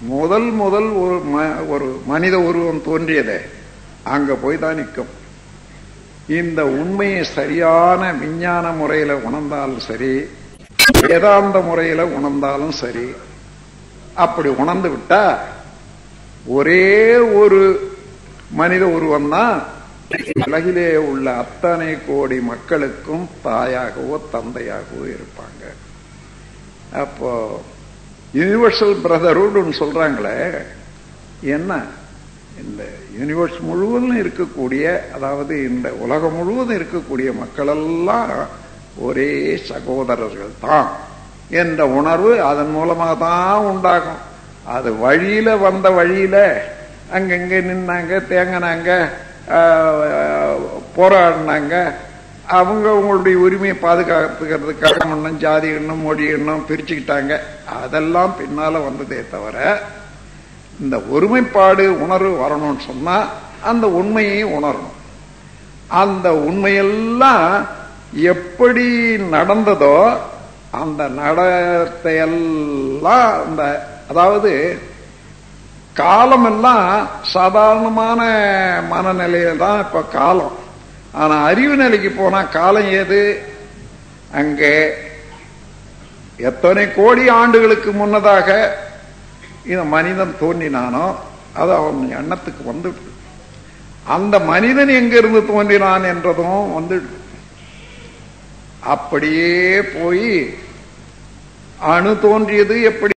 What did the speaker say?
முதல் முதல் ஒரு ம- ஒரு மனித உருவம் தோன்றியதே அங்க போய் தான் நிற்கும் இந்த உண்மையை சரியான விஞ்ஞான முறையில உணர்ந்தாலும் சரி வேதாந்த முறையில உணர்ந்தாலும் சரி அப்படி உணர்ந்து விட்டா ஒரே ஒரு மனித உருவம் தான் உலகிலே உள்ள அத்தனை கோடி மக்களுக்கும் தாயாகவோ தந்தையாகவோ இருப்பாங்க அப்போ யூனிவர்சல் பிரதர்ஹுட்னு சொல்றாங்களே என்ன இந்த யூனிவர்ஸ் முழுவதும் இருக்கக்கூடிய அதாவது இந்த உலகம் முழுவதும் இருக்கக்கூடிய மக்கள் எல்லாம் ஒரே சகோதரர்கள் தான் என்ற உணர்வு அதன் மூலமாக தான் உண்டாகும் அது வழியில வந்த வழியில அங்கங்க நின்னாங்க தேங்கினாங்க ஆஹ், போராடினாங்க அவங்க அவங்களுடைய உரிமையை பாதுகாத்துக்கிறதுக்காக ஒன்றும் ஜாதி எண்ணம் மொழி எண்ணம் பிரிச்சுக்கிட்டாங்க அதெல்லாம் பின்னால வந்ததே தவிர இந்த ஒருமைப்பாடு உணர்வு வரணும்னு சொன்னா அந்த உண்மையை உணரணும் அந்த உண்மையெல்லாம் எப்படி நடந்ததோ அந்த நடத்தையெல்லாம் அந்த அதாவது காலமெல்லாம் சாதாரணமான மனநிலையில தான் இப்ப காலம் ஆனா அறிவு நிலைக்கு போனா காலம் ஏது அங்கே எத்தனை கோடி ஆண்டுகளுக்கு முன்னதாக இந்த மனிதன் தோன்றினானோ அது அவன் எண்ணத்துக்கு வந்துடுது அந்த மனிதன் எங்கிருந்து தோன்றினான் என்றதும் வந்துடுது அப்படியே போய் அணு தோன்றியது எப்படி